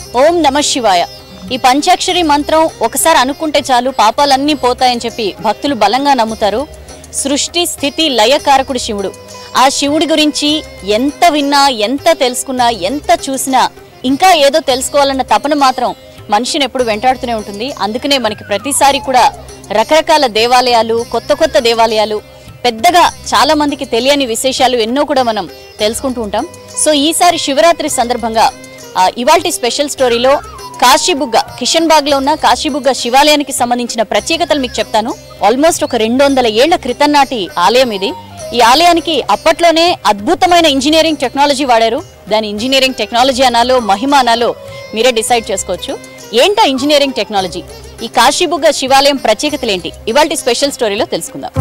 ఓం నమ శివాయ ఈ పంచాక్షరి మంత్రం ఒకసారి అనుకుంటే చాలు పాపాలన్నీ పోతాయని చెప్పి భక్తులు బలంగా నమ్ముతారు సృష్టి స్థితి లయకారకుడు శివుడు ఆ శివుడి గురించి ఎంత విన్నా ఎంత తెలుసుకున్నా ఎంత చూసినా ఇంకా ఏదో తెలుసుకోవాలన్న తపన మాత్రం మనిషిని ఎప్పుడు వెంటాడుతూనే ఉంటుంది అందుకనే మనకి ప్రతిసారి కూడా రకరకాల దేవాలయాలు కొత్త కొత్త దేవాలయాలు పెద్దగా చాలా మందికి తెలియని విశేషాలు ఎన్నో కూడా మనం తెలుసుకుంటూ ఉంటాం సో ఈసారి శివరాత్రి సందర్భంగా ఆ, ఇవాల్టి స్పెషల్ స్టోరీలో కాశీబుగ్గ కిషన్ బాగ్ లో ఉన్న కాశీబుగ్గ శివాలయానికి సంబంధించిన ప్రత్యేకతలు మీకు చెప్తాను ఆల్మోస్ట్ ఒక రెండు వందల ఏళ్ల క్రితం నాటి ఆలయం ఇది ఈ ఆలయానికి అప్పట్లోనే అద్భుతమైన ఇంజనీరింగ్ టెక్నాలజీ వాడారు దాని ఇంజనీరింగ్ టెక్నాలజీ అనాలో మహిమ అనాలో మీరే డిసైడ్ చేసుకోవచ్చు ఏంటా ఇంజనీరింగ్ టెక్నాలజీ ఈ కాశీబుగ్గ శివాలయం ప్రత్యేకతలు ఏంటి ఇవాల్టి స్పెషల్ స్టోరీలో తెలుసుకుందాం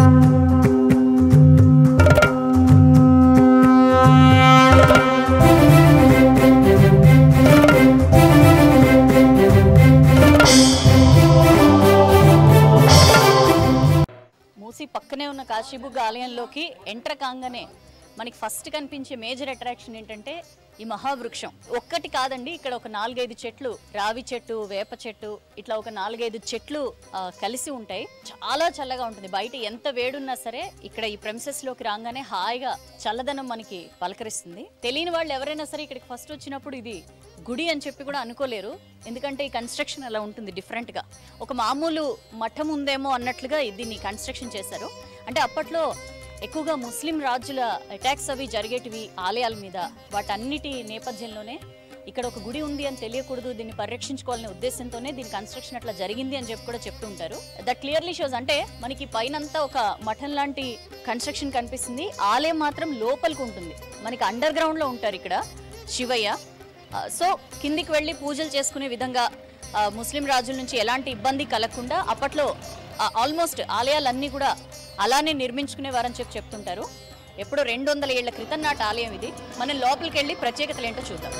మూసి పక్కనే ఉన్న కాశీబుగ్గ ఆలయంలోకి ఎంటర్ కాగానే మనకి ఫస్ట్ కనిపించే మేజర్ అట్రాక్షన్ ఏంటంటే ఈ మహావృక్షం ఒక్కటి కాదండి ఇక్కడ ఒక నాలుగైదు చెట్లు రావి చెట్టు వేప చెట్టు ఇట్లా ఒక నాలుగైదు చెట్లు ఆ, కలిసి ఉంటాయి చాలా చల్లగా ఉంటుంది బయట ఎంత వేడున్నా సరే ఇక్కడ ఈ ప్రెమిసెస్ లోకి రాగానే హాయిగా చల్లదనం మనకి పలకరిస్తుంది తెలియని వాళ్ళు ఎవరైనా సరే ఇక్కడికి ఫస్ట్ వచ్చినప్పుడు ఇది గుడి అని చెప్పి కూడా అనుకోలేరు ఎందుకంటే ఈ కన్స్ట్రక్షన్ అలా ఉంటుంది డిఫరెంట్ గా ఒక మామూలు మఠం ఉందేమో అన్నట్లుగా దీన్ని కన్స్ట్రక్షన్ చేశారు అంటే అప్పట్లో ఎక్కువగా ముస్లిం రాజుల అటాక్స్ అవి జరిగేటివి ఆలయాల మీద వాటన్నిటి నేపథ్యంలోనే ఇక్కడ ఒక గుడి ఉంది అని తెలియకూడదు దీన్ని పరిరక్షించుకోవాలనే ఉద్దేశంతోనే దీని కన్స్ట్రక్షన్ అట్లా జరిగింది అని చెప్పి కూడా చెప్తూ ఉంటారు దట్ క్లియర్లీ షోస్ అంటే మనకి పైనంతా ఒక మఠం లాంటి కన్స్ట్రక్షన్ కనిపిస్తుంది ఆలయం మాత్రం లోపలికి ఉంటుంది మనకి అండర్ గ్రౌండ్ లో ఉంటారు ఇక్కడ శివయ్య ఆ, సో కిందికి వెళ్ళి పూజలు చేసుకునే విధంగా ఆ, ముస్లిం రాజుల నుంచి ఎలాంటి ఇబ్బంది కలగకుండా అప్పట్లో ఆల్మోస్ట్ ఆలయాలన్నీ కూడా అలానే నిర్మించుకునేవారని చెప్పి చెప్తుంటారు ఎప్పుడో రెండు వందల ఏళ్ల క్రితం నాటి ఆలయం ఇది మనం లోపలికి వెళ్ళి ప్రత్యేకతలు ఏంటో చూద్దాం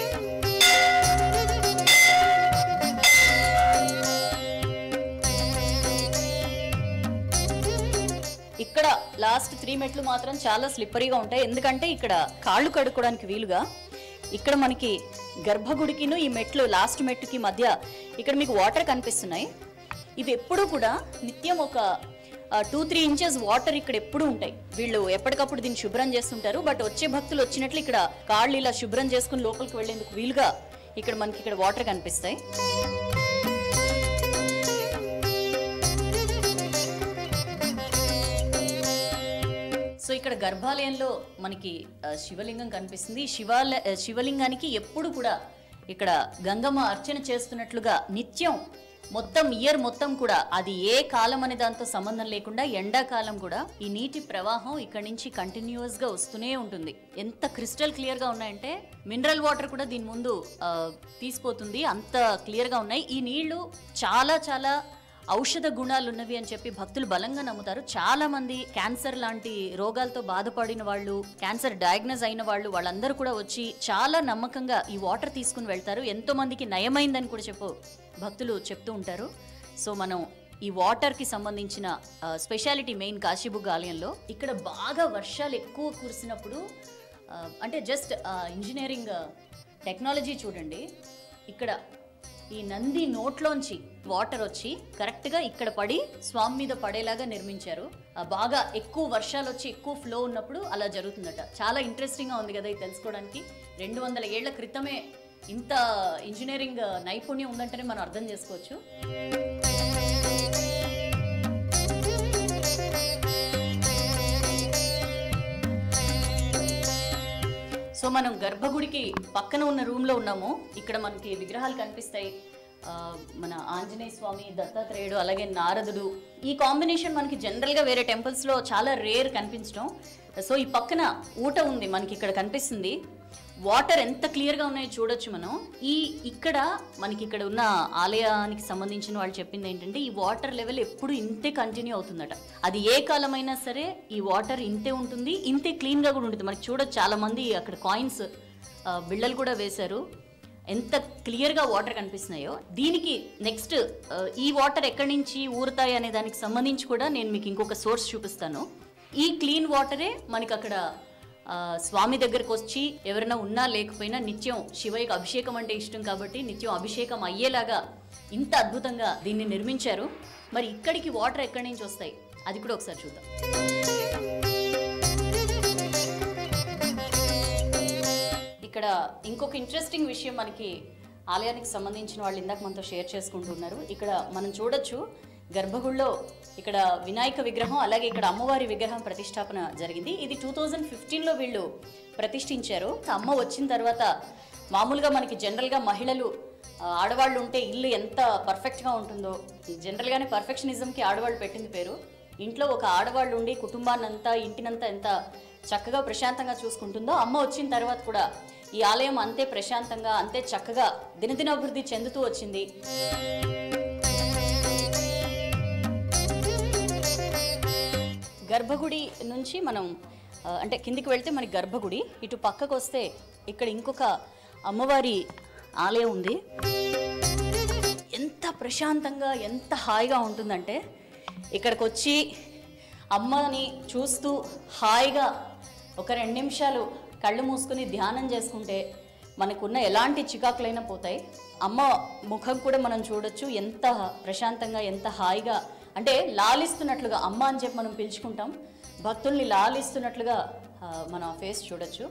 ఇక్కడ లాస్ట్ త్రీ మెట్లు మాత్రం చాలా స్లిప్పరీగా ఉంటాయి ఎందుకంటే ఇక్కడ కాళ్ళు కడుక్కోవడానికి వీలుగా ఇక్కడ మనకి గర్భగుడికిను ఈ మెట్లు లాస్ట్ మెట్టుకి మధ్య ఇక్కడ మీకు వాటర్ కనిపిస్తున్నాయి ఇవి ఎప్పుడూ కూడా నిత్యం ఒక టూ త్రీ ఇంచెస్ వాటర్ ఇక్కడ ఎప్పుడూ ఉంటాయి వీళ్ళు ఎప్పటికప్పుడు దీన్ని శుభ్రం చేస్తుంటారు బట్ వచ్చే భక్తులు వచ్చినట్లు ఇక్కడ కాళ్ళు ఇలా శుభ్రం చేసుకుని లోపలికి వెళ్ళేందుకు వీలుగా ఇక్కడ మనకి ఇక్కడ వాటర్ కనిపిస్తాయి సో ఇక్కడ గర్భాలయంలో మనకి ఆ, శివలింగం కనిపిస్తుంది ఈ శివాల ఆ, శివలింగానికి ఎప్పుడు కూడా ఇక్కడ గంగమ్మ అర్చన చేస్తున్నట్లుగా నిత్యం మొత్తం ఇయర్ మొత్తం కూడా అది ఏ కాలం అనే దాంతో సంబంధం లేకుండా ఎండాకాలం కూడా ఈ నీటి ప్రవాహం ఇక్కడ నుంచి కంటిన్యూస్ గా వస్తూనే ఉంటుంది ఎంత క్రిస్టల్ క్లియర్ గా ఉన్నాయంటే మినరల్ వాటర్ కూడా దీని ముందు ఆ, తీసిపోతుంది అంత క్లియర్ గా ఉన్నాయి ఈ నీళ్లు చాలా చాలా ఔషధ గుణాలు ఉన్నవి అని చెప్పి భక్తులు బలంగా నమ్ముతారు చాలా మంది క్యాన్సర్ లాంటి రోగాలతో బాధపడిన వాళ్ళు క్యాన్సర్ డయాగ్నోస్ అయిన వాళ్ళు వాళ్ళందరూ కూడా వచ్చి చాలా నమ్మకంగా ఈ వాటర్ తీసుకుని వెళ్తారు ఎంతో మందికి నయమైందని కూడా చెప్పు భక్తులు చెప్తూ ఉంటారు సో మనం ఈ వాటర్ కి సంబంధించిన స్పెషాలిటీ మెయిన్ కాశీబుగ్గ ఆలయంలో ఇక్కడ బాగా వర్షాలు ఎక్కువ కురిసినప్పుడు ఆ, అంటే జస్ట్ ఇంజనీరింగ్ టెక్నాలజీ చూడండి ఇక్కడ ఈ నంది నోట్లోంచి వాటర్ వచ్చి కరెక్ట్ గా ఇక్కడ పడి స్వామి మీద పడేలాగా నిర్మించారు ఆ, బాగా ఎక్కువ వర్షాలు వచ్చి ఎక్కువ ఫ్లో ఉన్నప్పుడు అలా జరుగుతుందట చాలా ఇంట్రెస్టింగ్ గా ఉంది కదా ఇది తెలుసుకోవడానికి రెండు వందల ఏళ్ల క్రితమే ఇంత ఇంజనీరింగ్ నైపుణ్యం ఉందంటేనే మనం అర్థం చేసుకోవచ్చు సో మనం గర్భగుడికి పక్కన ఉన్న రూమ్ లో ఉన్నాము ఇక్కడ మనకి విగ్రహాలు కనిపిస్తాయి ఆ, మన ఆంజనేయ స్వామి దత్తాత్రేయుడు అలాగే నారదుడు ఈ కాంబినేషన్ మనకి జనరల్ గా వేరే టెంపుల్స్ లో చాలా రేర్ కనిపించడం సో ఈ పక్కన ఊట ఉంది మనకి ఇక్కడ కనిపిస్తుంది వాటర్ ఎంత క్లియర్ గా ఉన్నాయో చూడొచ్చు మనం ఈ ఇక్కడ మనకి ఇక్కడ ఉన్న ఆలయానికి సంబంధించిన వాళ్ళు చెప్పింది ఏంటంటే ఈ వాటర్ లెవెల్ ఎప్పుడు ఇంతే కంటిన్యూ అవుతుందట అది ఏ కాలమైనా సరే ఈ వాటర్ ఇంతే ఉంటుంది ఇంతే క్లీన్ గా కూడా ఉంటుంది మనకి చూడొచ్చు చాలా మంది అక్కడ కాయిన్స్ బిళ్ళలు కూడా వేశారు ఎంత క్లియర్గా వాటర్ కనిపిస్తున్నాయో దీనికి నెక్స్ట్ ఈ వాటర్ ఎక్కడి నుంచి ఊరుతాయి అనే దానికి సంబంధించి కూడా నేను మీకు ఇంకొక సోర్స్ చూపిస్తాను ఈ క్లీన్ వాటరే మనకి అక్కడ ఆ, స్వామి దగ్గరకు వచ్చి ఎవరైనా ఉన్నా లేకపోయినా నిత్యం శివయ్యకు అభిషేకం అంటే ఇష్టం కాబట్టి నిత్యం అభిషేకం అయ్యేలాగా ఇంత అద్భుతంగా దీన్ని నిర్మించారు మరి ఇక్కడికి వాటర్ ఎక్కడి నుంచి వస్తాయి అది కూడా ఒకసారి చూద్దాం ఇక్కడ ఇంకొక ఇంట్రెస్టింగ్ విషయం మనకి ఆలయానికి సంబంధించిన వాళ్ళు ఇందాక మనతో షేర్ చేసుకుంటున్నారు ఇక్కడ మనం చూడొచ్చు గర్భగుడిలో ఇక్కడ వినాయక విగ్రహం అలాగే ఇక్కడ అమ్మవారి విగ్రహం ప్రతిష్టాపన జరిగింది ఇది టూ థౌజండ్ ఫిఫ్టీన్లో వీళ్ళు ప్రతిష్ఠించారు అమ్మ వచ్చిన తర్వాత మామూలుగా మనకి జనరల్గా మహిళలు ఆ, ఆడవాళ్ళు ఉంటే ఇల్లు ఎంత పర్ఫెక్ట్గా ఉంటుందో జనరల్గానే పర్ఫెక్షనిజంకి ఆడవాళ్ళు పెట్టింది పేరు ఇంట్లో ఒక ఆడవాళ్ళు ఉండి కుటుంబాన్నంతా ఇంటినంతా ఎంత చక్కగా ప్రశాంతంగా చూసుకుంటుందో అమ్మ వచ్చిన తర్వాత కూడా ఈ ఆలయం అంతే ప్రశాంతంగా అంతే చక్కగా దినదినాభివృద్ధి చెందుతూ వచ్చింది గర్భగుడి నుంచి మనం ఆ, అంటే కిందికి వెళ్తే మనకి గర్భగుడి ఇటు పక్కకు వస్తే ఇక్కడ ఇంకొక అమ్మవారి ఆలయం ఉంది ఎంత ప్రశాంతంగా ఎంత హాయిగా ఉంటుందంటే ఇక్కడికి వచ్చి అమ్మని చూస్తూ హాయిగా ఒక రెండు నిమిషాలు కళ్ళు మూసుకుని ధ్యానం చేసుకుంటే మనకున్న ఎలాంటి చికాకులైనా పోతాయి అమ్మ ముఖం కూడా మనం చూడొచ్చు ఎంత ప్రశాంతంగా ఎంత హాయిగా అంటే లాలిస్తున్నట్లుగా అమ్మ అని చెప్పి మనం పిలుచుకుంటాం భక్తుల్ని లాలిస్తున్నట్లుగా ఆ, మనం ఆ ఫేస్ చూడొచ్చు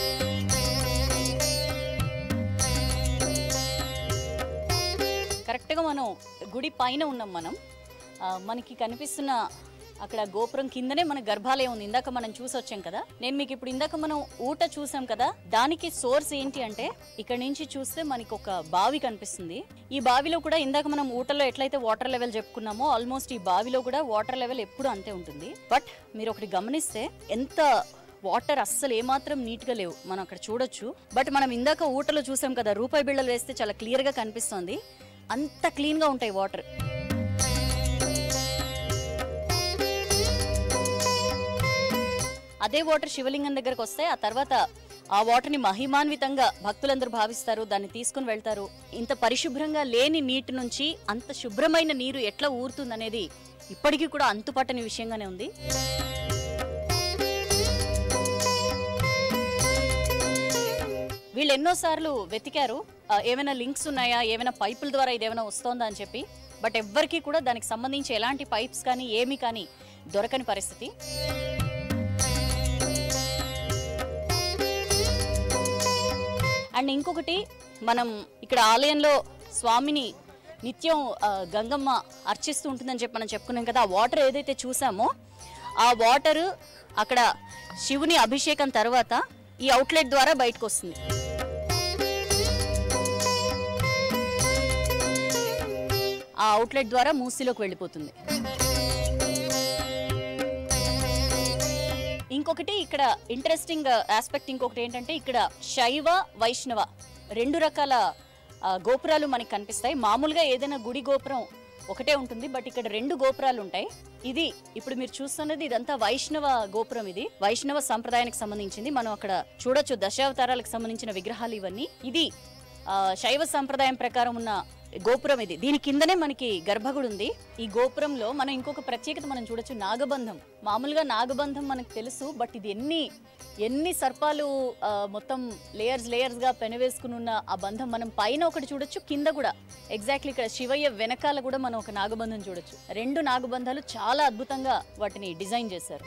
కరెక్ట్గా మనం గుడి పైన ఉన్నాం మనం ఆ, మనకి కనిపిస్తున్న అక్కడ గోపురం కిందనే మన గర్భాలయం ఉంది ఇందాక మనం చూసి వచ్చాం కదా నేను మీకు ఇప్పుడు ఇందాక మనం ఊట చూసాం కదా దానికి సోర్స్ ఏంటి అంటే ఇక్కడ నుంచి చూస్తే మనకి ఒక బావి కనిపిస్తుంది ఈ బావిలో కూడా ఇందాక మనం ఊటలో ఎట్లయితే వాటర్ లెవెల్ చెప్పుకున్నామో ఆల్మోస్ట్ ఈ బావిలో కూడా వాటర్ లెవెల్ ఎప్పుడు అంతే ఉంటుంది బట్ మీరు ఒకటి గమనిస్తే ఎంత వాటర్ అస్సలు ఏమాత్రం నీట్గా లేవు మనం అక్కడ చూడొచ్చు బట్ మనం ఇందాక ఊటలో చూసాం కదా రూపాయి బిళ్ళలు వేస్తే చాలా క్లియర్గా కనిపిస్తుంది అంత క్లీన్గా ఉంటాయి వాటర్ అదే వాటర్ శివలింగం దగ్గరకు వస్తే ఆ తర్వాత ఆ వాటర్ని మహిమాన్వితంగా భక్తులందరూ భావిస్తారు దాన్ని తీసుకుని వెళ్తారు ఇంత పరిశుభ్రంగా లేని నీటి నుంచి అంత శుభ్రమైన నీరు ఎట్లా ఊరుతుందనేది ఇప్పటికీ కూడా అంతుపట్టని విషయంగానే ఉంది వీళ్ళు ఎన్నోసార్లు వెతికారు ఆ, ఏమైనా లింక్స్ ఉన్నాయా ఏమైనా పైపుల ద్వారా ఇది ఏమైనా వస్తోందా అని చెప్పి బట్ ఎవ్వరికీ కూడా దానికి సంబంధించి ఎలాంటి పైప్స్ కానీ ఏమీ కానీ దొరకని పరిస్థితి అండ్ ఇంకొకటి మనం ఇక్కడ ఆలయంలో స్వామిని నిత్యం ఆ, గంగమ్మ అర్చిస్తూ ఉంటుందని చెప్పి మనం చెప్పుకున్నాం కదా ఆ వాటర్ ఏదైతే చూసామో ఆ వాటర్ అక్కడ శివుని అభిషేకం తర్వాత ఈ అవుట్లెట్ ద్వారా బయటకు వస్తుంది ఆ అవుట్లెట్ ద్వారా మూసిలోకి వెళ్ళిపోతుంది ఇంకొకటి ఇక్కడ ఇంట్రెస్టింగ్ ఆస్పెక్ట్ ఇంకొకటి ఏంటంటే ఇక్కడ శైవ వైష్ణవ రెండు రకాల ఆ, గోపురాలు మనకి కనిపిస్తాయి మామూలుగా ఏదైనా గుడి గోపురం ఒకటే ఉంటుంది బట్ ఇక్కడ రెండు గోపురాలు ఉంటాయి ఇది ఇప్పుడు మీరు చూస్తున్నది ఇదంతా వైష్ణవ గోపురం ఇది వైష్ణవ సంప్రదాయానికి సంబంధించింది మనం అక్కడ చూడొచ్చు దశావతారాలకు సంబంధించిన విగ్రహాలు ఇవన్నీ ఇది ఆ, శైవ సంప్రదాయం ప్రకారం ఉన్న గోపురం ఇది దీని కిందనే మనకి గర్భగుడి ఉంది ఈ గోపురంలో మనం ఇంకొక ప్రత్యేకత మనం చూడొచ్చు నాగబంధం మామూలుగా నాగబంధం మనకు తెలుసు బట్ ఇది ఎన్ని ఎన్ని సర్పాలు ఆ, మొత్తం లేయర్స్ లేయర్స్ గా పెనవేసుకుని ఉన్న ఆ బంధం మనం పైన ఒకటి చూడొచ్చు కింద కూడా ఎగ్జాక్ట్లీ ఇక్కడ శివయ్య వెనకాల కూడా మనం ఒక నాగబంధం చూడొచ్చు రెండు నాగబంధాలు చాలా అద్భుతంగా వాటిని డిజైన్ చేశారు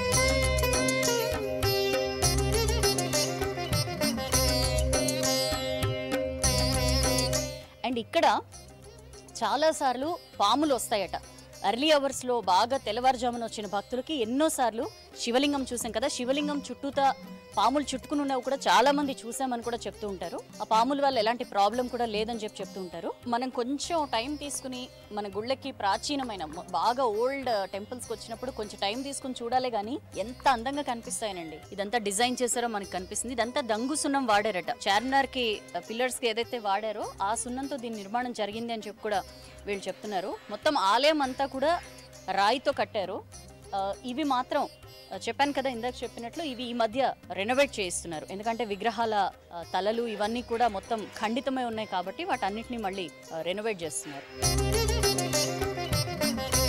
అండ్ ఇక్కడ చాలాసార్లు పాములు వస్తాయట ఎర్లీ అవర్స్లో బాగా తెల్లవారుజామున వచ్చిన భక్తులకి ఎన్నోసార్లు శివలింగం చూసాం కదా శివలింగం చుట్టూతా పాములు చుట్టుకుని ఉన్నవి కూడా చాలా మంది చూసామని కూడా చెప్తూ ఉంటారు ఆ పాముల వల్ల ఎలాంటి ప్రాబ్లం కూడా లేదని చెప్పి చెప్తూ ఉంటారు మనం కొంచెం టైం తీసుకుని మన గుళ్ళకి ప్రాచీనమైన మ- బాగా ఓల్డ్ టెంపుల్స్కి వచ్చినప్పుడు కొంచెం టైం తీసుకుని చూడాలి కానీ ఎంత అందంగా కనిపిస్తాయనండి ఇదంతా డిజైన్ చేశారో మనకి కనిపిస్తుంది ఇదంతా దంగు సున్నం వాడారట చార్మినార్ కి పిల్లర్స్ కి ఏదైతే వాడారో ఆ సున్నంతో దీని నిర్మాణం జరిగింది అని చెప్పి కూడా వీళ్ళు చెప్తున్నారు మొత్తం ఆలయం అంతా కూడా రాయితో కట్టారు ఆ, ఇవి మాత్రం ఆ, చెప్పాను కదా ఇందాక చెప్పినట్లు ఇవి ఈ మధ్య రెనోవేట్ చేయిస్తున్నారు ఎందుకంటే విగ్రహాల ఆ, తలలు ఇవన్నీ కూడా మొత్తం ఖండితమై ఉన్నాయి కాబట్టి వాటన్నిటిని మళ్ళీ రెనోవేట్ చేస్తున్నారు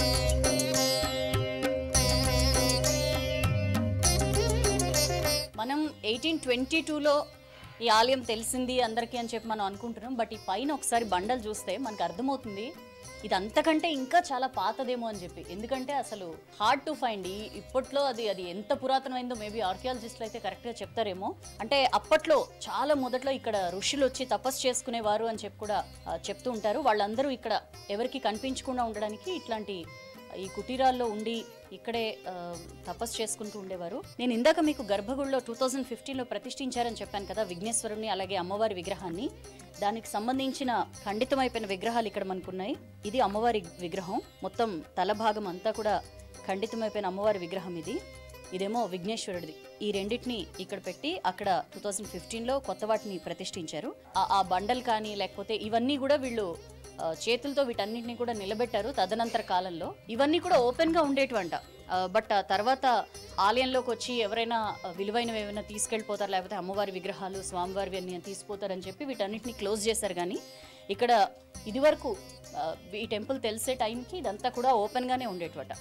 మన ఎయిటీన్ ట్వంటీ టూలో ఈ ఆలయం తెలిసింది అందరికీ అని చెప్పి మనం అనుకుంటున్నాం బట్ ఈ పైన ఒకసారి బండలు చూస్తే మనకు అర్థమవుతుంది ఇది అంతకంటే ఇంకా చాలా పాతదేమో అని చెప్పి ఎందుకంటే అసలు హార్డ్ టు ఫైండ్ ఈ ఇప్పట్లో అది అది ఎంత పురాతనమైందో మేబీ ఆర్కియాలజిస్టులు అయితే కరెక్ట్గా చెప్తారేమో అంటే అప్పట్లో చాలా మొదట్లో ఇక్కడ ఋషులు వచ్చి తపస్సు చేసుకునేవారు అని చెప్పి కూడా ఆ, చెప్తూ ఉంటారు వాళ్ళందరూ ఇక్కడ ఎవరికి కనిపించకుండా ఉండడానికి ఇట్లాంటి ఈ కుటీరాల్లో ఉండి ఇక్కడే ఆ, తపస్సు చేసుకుంటూ ఉండేవారు నేను ఇందాక మీకు గర్భగుడిలో టూ థౌజండ్ ఫిఫ్టీన్లో ప్రతిష్ఠించారని చెప్పాను కదా విఘ్నేశ్వరుని అలాగే అమ్మవారి విగ్రహాన్ని దానికి సంబంధించిన ఖండితమైపోయిన విగ్రహాలు ఇక్కడ మనకున్నాయి ఇది అమ్మవారి విగ్రహం మొత్తం తల భాగం అంతా కూడా ఖండితమైపోయిన అమ్మవారి విగ్రహం ఇది ఇదేమో విఘ్నేశ్వరుడిది ఈ రెండింటిని ఇక్కడ పెట్టి అక్కడ టూ థౌజండ్ ఫిఫ్టీన్లో కొత్త వాటిని ప్రతిష్ఠించారు ఆ- ఆ బండలు కానీ లేకపోతే ఇవన్నీ కూడా వీళ్ళు ఆ, చేతులతో వీటన్నిటిని కూడా నిలబెట్టారు తదనంతర కాలంలో ఇవన్నీ కూడా ఓపెన్ గా ఉండేటివంట ఆ, బట్ ఆ తర్వాత ఆలయంలోకి వచ్చి ఎవరైనా ఆ, విలువైనవి ఏమైనా తీసుకెళ్ళిపోతారు లేకపోతే అమ్మవారి విగ్రహాలు స్వామివారివి అన్ని తీసుకుపోతారని చెప్పి వీటన్నిటిని క్లోజ్ చేశారు కానీ ఇక్కడ ఇదివరకు ఆ, ఈ టెంపుల్ తెలిసే టైంకి ఇదంతా కూడా ఓపెన్ గానే ఉండేటివట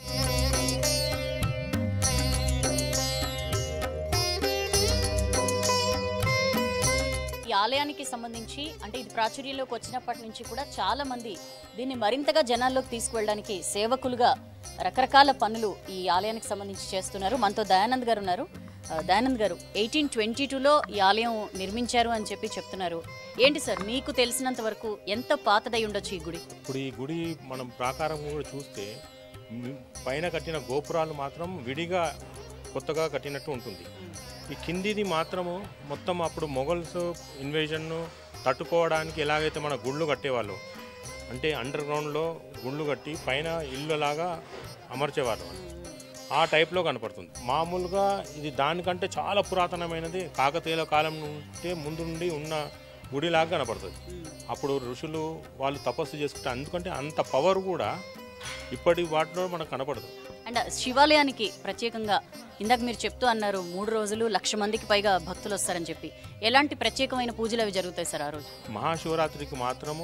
ఈ ఆలయానికి సంబంధించి అంటే ఇది ప్రాచుర్యంలోకి వచ్చినప్పటి నుంచి కూడా చాలా మంది దీన్ని మరింతగా జనాల్లోకి తీసుకువెళ్ళడానికి సేవకులుగా రకరకాల పనులు ఈ ఆలయానికి సంబంధించి చేస్తున్నారు మనతో దయానంద్ గారు ఉన్నారు ఆ, దయానంద్ గారు ఎయిటీన్ ట్వంటీ టూలో ఈ ఆలయం నిర్మించారు అని చెప్పి చెప్తున్నారు ఏంటి సార్ మీకు తెలిసినంత వరకు ఎంత పాతదై ఉండొచ్చు ఈ గుడి ఇప్పుడు ఈ గుడి మనం ప్రాకారం కూడా చూస్తే మ్, పైన కట్టిన గోపురాలు మాత్రం విడిగా కొత్తగా కట్టినట్టు ఉంటుంది ఈ కిందిది మాత్రము మొత్తం అప్పుడు మొఘల్స్ ఇన్వేజన్ను తట్టుకోవడానికి ఎలాగైతే మన గుళ్ళు కట్టేవాళ్ళు అంటే అండర్ గ్రౌండ్లో గుళ్ళు కట్టి పైన ఇళ్ళలాగా అమర్చేవాళ్ళు వాళ్ళు. ఆ టైప్లో కనపడుతుంది మామూలుగా ఇది దానికంటే చాలా పురాతనమైనది కాకతీయుల కాలం నుంటే ముందు నుండి ఉన్న గుడిలాగా కనపడుతుంది అప్పుడు ఋషులు వాళ్ళు తపస్సు చేసుకుంటే అందుకంటే అంత పవర్ కూడా ఇప్పటి వాటిలో మనకు కనపడదు అండ్ శివాలయానికి ప్రత్యేకంగా ఇందాక మీరు చెప్తూ అన్నారు మూడు రోజులు లక్ష మందికి పైగా భక్తులు వస్తారని చెప్పి ఎలాంటి ప్రత్యేకమైన పూజలు అవి జరుగుతాయి సార్ ఆ రోజు మహాశివరాత్రికి మాత్రము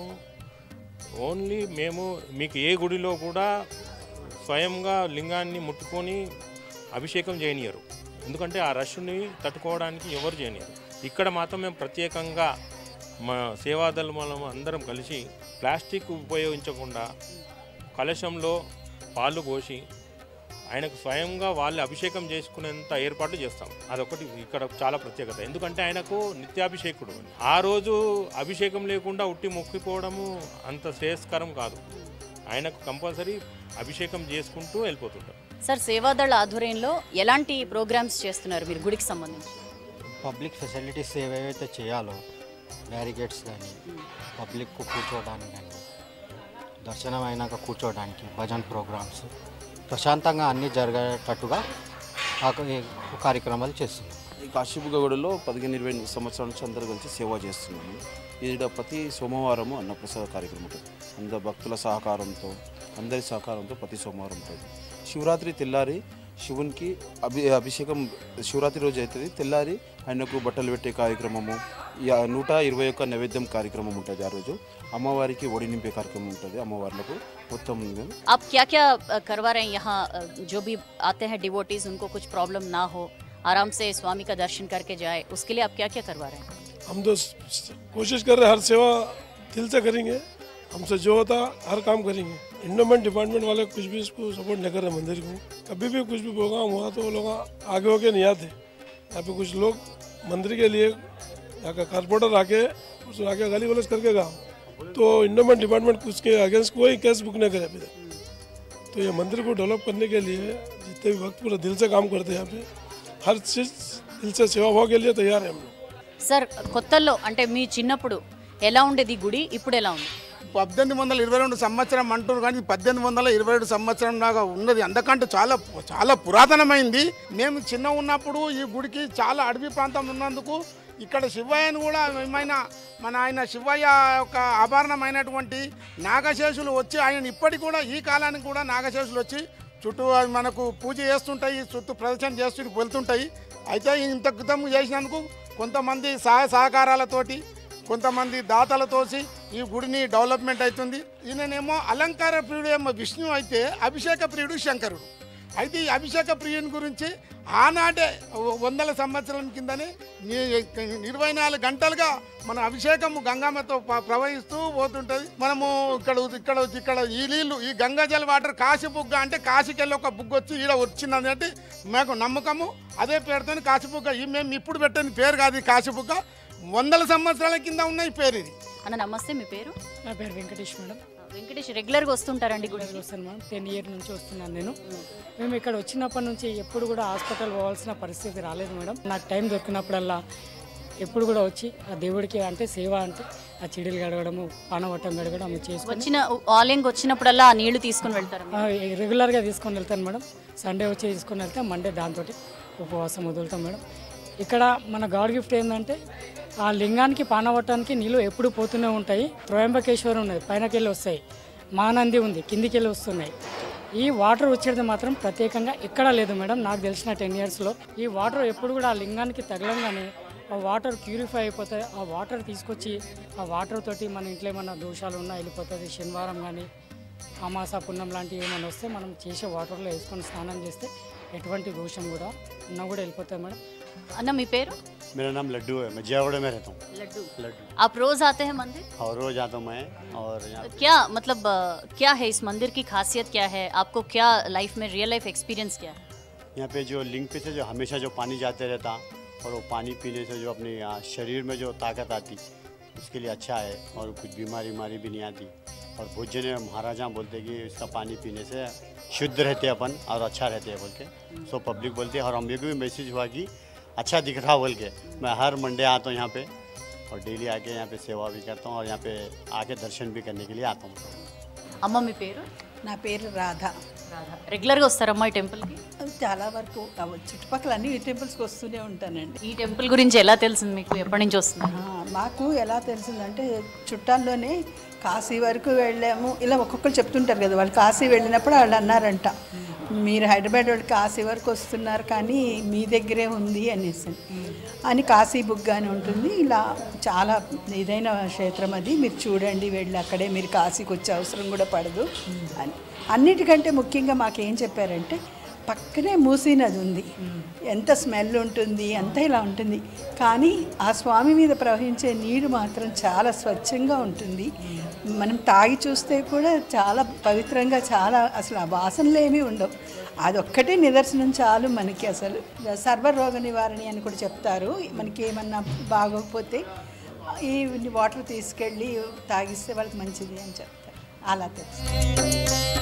ఓన్లీ మేము మీకు ఏ గుడిలో కూడా స్వయంగా లింగాన్ని ముట్టుకొని అభిషేకం చేయనియరు ఎందుకంటే ఆ రష్ని తట్టుకోవడానికి ఎవరు చేయనియరు ఇక్కడ మాత్రం మేము ప్రత్యేకంగా మా సేవాదళం మనం అందరం కలిసి ప్లాస్టిక్ ఉపయోగించకుండా కలశంలో పాలు పోసి ఆయనకు స్వయంగా వాళ్ళు అభిషేకం చేసుకునేంత ఏర్పాట్లు చేస్తాం అదొకటి ఇక్కడ చాలా ప్రత్యేకత ఎందుకంటే ఆయనకు నిత్యాభిషేకుడు ఆ రోజు అభిషేకం లేకుండా ఉట్టి మొక్కిపోవడము అంత శ్రేయస్కరం కాదు ఆయనకు కంపల్సరీ అభిషేకం చేసుకుంటూ వెళ్ళిపోతుంటారు సార్ సేవాదళ ఆధ్వర్యంలో ఎలాంటి ప్రోగ్రామ్స్ చేస్తున్నారు మీరు గుడికి సంబంధించి పబ్లిక్ ఫెసిలిటీస్ ఏవేవైతే చేయాలో బ్యారికేడ్స్ కానీ పబ్లిక్కు కూర్చోవడానికి కానీ దర్శనం అయినాక కూర్చోవడానికి భజన్ ప్రోగ్రామ్స్ ప్రశాంతంగా అన్నీ జరిగేటట్టుగా ఆ ఈ కార్యక్రమాలు చేస్తున్నాం ఈ కాశీబుగగూడలో పదిహేను ఇరవై ఎనిమిది సంవత్సరాల నుంచి అందరు కలిసి సేవ చేస్తున్నాము ఈడ ప్రతి సోమవారము అన్నప్రసాద కార్యక్రమం ఉంటుంది అందరు భక్తుల సహకారంతో అందరి సహకారంతో ప్రతి సోమవారం ఉంటుంది శివరాత్రి తెల్లారి శివునికి అభి అభిషేకం శివరాత్రి రోజు అవుతుంది తెల్లారి ఆయనకు బట్టలు పెట్టే కార్యక్రమము యా- నూట ఇరవై ఒక్క నైవేద్యం కార్యక్రమం ఉంటుంది ఆ రోజు అమ్మవారికి ఒడి నింపే కార్యక్రమం ఉంటుంది అమ్మవార్లకు మొత్తం आप क्या क्या करवा रहे हैं यहाँ अ, जो भी आते हैं डिवोटीज उनको कुछ प्रॉब्लम ना हो आराम से स्वामी का दर्शन करके जाए उसके लिए आप क्या क्या करवा रहे हैं हम तो स- स- कोशिश कर रहे हैं हर सेवा दिल से करेंगे हमसे जो होता हर काम करेंगे इंडोमेंट डिपार्टमेंट वाले कुछ भी इसको सपोर्ट नहीं कर रहे मंदिर को कभी भी कुछ भी प्रोग्राम हुआ तो वो लोग आगे होके नहीं आते यहाँ पे कुछ लोग मंदिर के लिए यहाँ का कारपोरेटर आके कुछ आके गाली गलौज करके गया तो इंडोमेंट डिपार्टमेंट उसके अगेंस्ट कोई केस बुक नहीं करे अभी तक तो ये मंदिर को डेवलप करने के लिए जितने भी वक्त पूरा दिल से काम करते हैं यहाँ पे हर चीज़ दिल से सेवा भाव के लिए तैयार है हम लोग సార్ కొత్తల్లో అంటే మీ చిన్నప్పుడు ఎలా ఉండేది ఈ గుడి ఇప్పుడు ఎలా ఉంది పద్దెనిమిది వందల ఇరవై రెండు సంవత్సరం అంటారు కానీ పద్దెనిమిది వందల ఇరవై రెండు సంవత్సరం దాకా ఉన్నది అందుకంటే చాలా చాలా పురాతనమైంది మేము చిన్న ఉన్నప్పుడు ఈ గుడికి చాలా అడవి ప్రాంతం ఉన్నందుకు ఇక్కడ శివయ్యను కూడా ఏమైనా మన ఆయన శివయ్య యొక్క ఆభరణమైనటువంటి నాగశేషులు వచ్చి ఆయన ఇప్పటికి కూడా ఈ కాలానికి కూడా నాగశేషులు వచ్చి చుట్టూ అవి మనకు పూజ చేస్తుంటాయి చుట్టూ ప్రదర్శన చేస్తూ వెళ్తుంటాయి అయితే ఇంత క్రితం చేసినందుకు కొంతమంది సహాయ సహకారాలతోటి కొంతమంది దాతలతోసి ఈ గుడిని డెవలప్మెంట్ అవుతుంది ఈయననేమో అలంకార ప్రియుడు ఏమో విష్ణు అయితే అభిషేక ప్రియుడు శంకరుడు అయితే ఈ అభిషేక ప్రియుని గురించి ఆనాడే వందల సంవత్సరం కిందనే ని- ఇరవై నాలుగు గంటలుగా మన అభిషేకము గంగమ్మతో ప- ప్రవహిస్తూ పోతుంటుంది మనము ఇక్కడ ఇక్కడ ఇక్కడ ఈ నీళ్లు ఈ గంగాజల వాటర్ కాశీ బుగ్గ అంటే కాశీకి వెళ్ళి ఒక బుగ్గ వచ్చి ఈడ వచ్చింది అనేది మాకు నమ్మకము అదే పేరుతో కాశీ బుగ్గ ఈ మేము ఇప్పుడు పెట్టిన పేరు కాదు ఈ కాశీ బుగ్గ వందల సంవత్సరాల కింద ఉన్న ఈ పేరు ఇది అన్న నమస్తే మీ పేరు నా పేరు వెంకటేష్ మేడం వెంకటేష్ రెగ్యులర్గా వస్తుంటారండి గుడికి ఇక్కడ వస్తాను మేడం టెన్ ఇయర్ నుంచి వస్తున్నాను నేను మేము ఇక్కడ వచ్చినప్పటి నుంచి ఎప్పుడు కూడా హాస్పిటల్ పోవాల్సిన పరిస్థితి రాలేదు మేడం నాకు టైం దొరికినప్పుడల్లా ఎప్పుడు కూడా వచ్చి ఆ దేవుడికి అంటే సేవ అంటే ఆ చెడులు గడగడము పానవట్టం గడగడం చేసుకొని వచ్చిన ఆలయంకి వచ్చినప్పుడల్లా ఆ నీళ్లు తీసుకుని వెళ్తారు ఆ, రెగ్యులర్గా తీసుకొని వెళ్తాను మేడం సండే వచ్చి తీసుకొని వెళ్తే మండే దాంతో ఉపవాసం వదులుతాం మేడం ఇక్కడ మన గాడ్ గిఫ్ట్ ఏంటంటే ఆ లింగానికి పానవట్టానికి నీళ్ళు ఎప్పుడు పోతూనే ఉంటాయి త్రయంబకేశ్వరం ఉన్నది పైనకెళ్ళి వస్తాయి మానంది ఉంది కిందికెళ్ళి వస్తున్నాయి ఈ వాటర్ వచ్చేది మాత్రం ప్రత్యేకంగా ఎక్కడా లేదు మేడం నాకు తెలిసిన టెన్ ఇయర్స్లో ఈ వాటర్ ఎప్పుడు కూడా ఆ లింగానికి తగలంగానే ఆ వాటర్ ప్యూరిఫై అయిపోతాయి ఆ వాటర్ తీసుకొచ్చి ఆ వాటర్ తోటి మన ఇంట్లో ఏమన్నా దోషాలు ఉన్నా వెళ్ళిపోతుంది శనివారం కానీ అమాస పుణ్యం లాంటివి ఏమైనా వస్తే మనం చేసే వాటర్లో వేసుకొని స్నానం చేస్తే ఎటువంటి దోషం కూడా ఉన్నా కూడా వెళ్ళిపోతాయి మేడం అన్న మీ పేరు मेरा नाम लड्डू है मैं जयवाड़ा में रहता हूँ लड्डू लड्डू आप रोज आते हैं मंदिर और रोज आता हूँ मैं और यहाँ क्या मतलब अ, क्या है इस मंदिर की खासियत क्या है आपको क्या लाइफ में रियल लाइफ एक्सपीरियंस क्या है यहाँ पे जो लिंक पे से जो हमेशा जो पानी जाते रहता और वो पानी पीने से जो अपने यहाँ शरीर में जो ताकत आती उसके लिए अच्छा है और कुछ बीमारी बीमारी भी नहीं आती और भोजन महाराजा बोलते कि इसका पानी पीने से शुद्ध रहते अपन और अच्छा रहते हैं बोल के सो पब्लिक बोलते हैं और हम को भी मैसेज हुआ कि अच्छा दिख रहा बोल के मैं हर मंडे आता हूँ यहाँ पे और डेली आके यहाँ पे सेवा भी करता हूँ और यहाँ पे आके दर्शन भी करने के लिए आता हूँ అమ్మ మీ పేరు నా పేరు రాధ రెగ్యులర్గా వస్తారమ్మా ఈ టెంపుల్కి చాలా వరకు ఆ చుట్టుపక్కల అన్ని టెంపుల్స్కి వస్తూనే ఉంటానండి ఈ టెంపుల్ గురించి ఎలా తెలిసింది మీకు ఎప్పటి నుంచి వస్తుంది ఆ, మాకు ఎలా తెలిసిందంటే చుట్టాల్లోనే కాశీ వరకు వెళ్ళాము ఇలా ఒక్కొక్కరు చెప్తుంటారు కదా వాళ్ళు కాశీ వెళ్ళినప్పుడు వాళ్ళు అన్నారంట మీరు హైదరాబాద్ వాళ్ళు కాశీ వరకు వస్తున్నారు కానీ మీ దగ్గరే ఉంది అనేసి అని కాశీ బుగ్గ అని ఉంటుంది ఇలా చాలా ఇదైన క్షేత్రం అది మీరు చూడండి వెళ్ళి అక్కడే మీరు కాశీకి వచ్చే అవసరం కూడా పడదు అని అన్నిటికంటే ముఖ్యంగా మాకేం చెప్పారంటే పక్కనే మూసీ నది ఉంది ఎంత స్మెల్ ఉంటుంది అంతా ఇలా ఉంటుంది కానీ ఆ స్వామి మీద ప్రవహించే నీరు మాత్రం చాలా స్వచ్ఛంగా ఉంటుంది మనం తాగి చూస్తే కూడా చాలా పవిత్రంగా చాలా అసలు ఆ వాసనలు ఏమీ ఉండవు అదొక్కటే నిదర్శనం చాలు మనకి అసలు సర్వరోగ నివారణ అని కూడా చెప్తారు మనకి ఏమన్నా బాగోకపోతే ఈ వాటర్ తీసుకెళ్ళి తాగిస్తే వాళ్ళకి మంచిది అని చెప్తారు అలా తెలుసు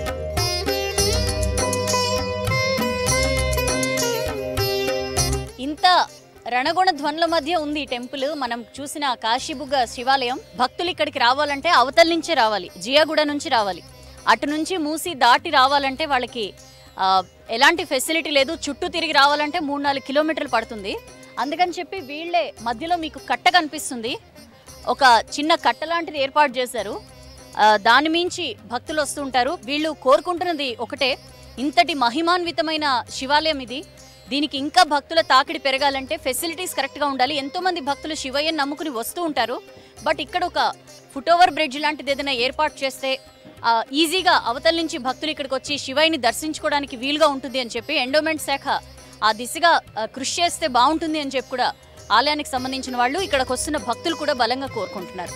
ఇంత రణగుణ ధ్వనుల మధ్య ఉంది ఈ టెంపుల్ మనం చూసిన కాశీబుగ్గ శివాలయం భక్తులు ఇక్కడికి రావాలంటే అవతల నుంచే రావాలి జియాగూడ నుంచి రావాలి అటు నుంచి మూసి దాటి రావాలంటే వాళ్ళకి ఆ, ఎలాంటి ఫెసిలిటీ లేదు చుట్టూ తిరిగి రావాలంటే మూడు నాలుగు కిలోమీటర్లు పడుతుంది అందుకని చెప్పి వీళ్ళే మధ్యలో మీకు కట్ట కనిపిస్తుంది ఒక చిన్న కట్ట లాంటిది ఏర్పాటు చేశారు ఆ, దాని మించి భక్తులు వస్తుంటారు వీళ్ళు కోరుకుంటున్నది ఒకటే ఇంతటి మహిమాన్వితమైన శివాలయం ఇది దీనికి ఇంకా భక్తుల తాకిడి పెరగాలంటే ఫెసిలిటీస్ కరెక్ట్గా ఉండాలి ఎంతో మంది భక్తులు శివయ్యని నమ్ముకుని వస్తూ ఉంటారు బట్ ఇక్కడ ఒక ఫుట్ ఓవర్ బ్రిడ్జ్ లాంటిది ఏదైనా ఏర్పాటు చేస్తే ఆ, ఈజీగా అవతల నుంచి భక్తులు ఇక్కడికి వచ్చి శివయ్యని దర్శించుకోవడానికి వీలుగా ఉంటుంది అని చెప్పి ఎండోమెంట్ శాఖ ఆ దిశగా ఆ, కృషి చేస్తే బాగుంటుంది అని చెప్పి కూడా ఆలయానికి సంబంధించిన వాళ్ళు ఇక్కడికి వస్తున్న భక్తులు కూడా బలంగా కోరుకుంటున్నారు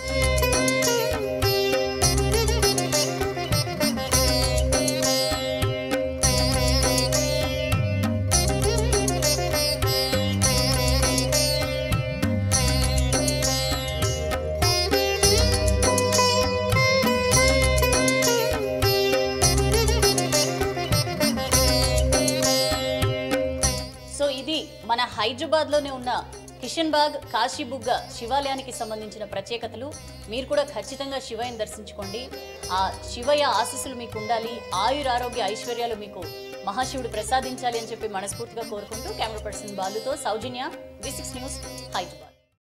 సో ఇది మన హైదరాబాద్లోనే ఉన్న కిషన్ బాగ్ కాశీబుగ్గ శివాలయానికి సంబంధించిన ప్రత్యేకతలు మీరు కూడా ఖచ్చితంగా శివయ్యని దర్శించుకోండి ఆ శివయ్య ఆశీస్సులు మీకు ఉండాలి ఆయుర ఆరోగ్య ఐశ్వర్యాలు మీకు మహాశివుడు ప్రసాదించాలి అని చెప్పి మనస్ఫూర్తిగా కోరుకుంటూ కెమెరా పర్సన్ బాలుతో సౌజన్య వి సిక్స్ న్యూస్ హైదరాబాద్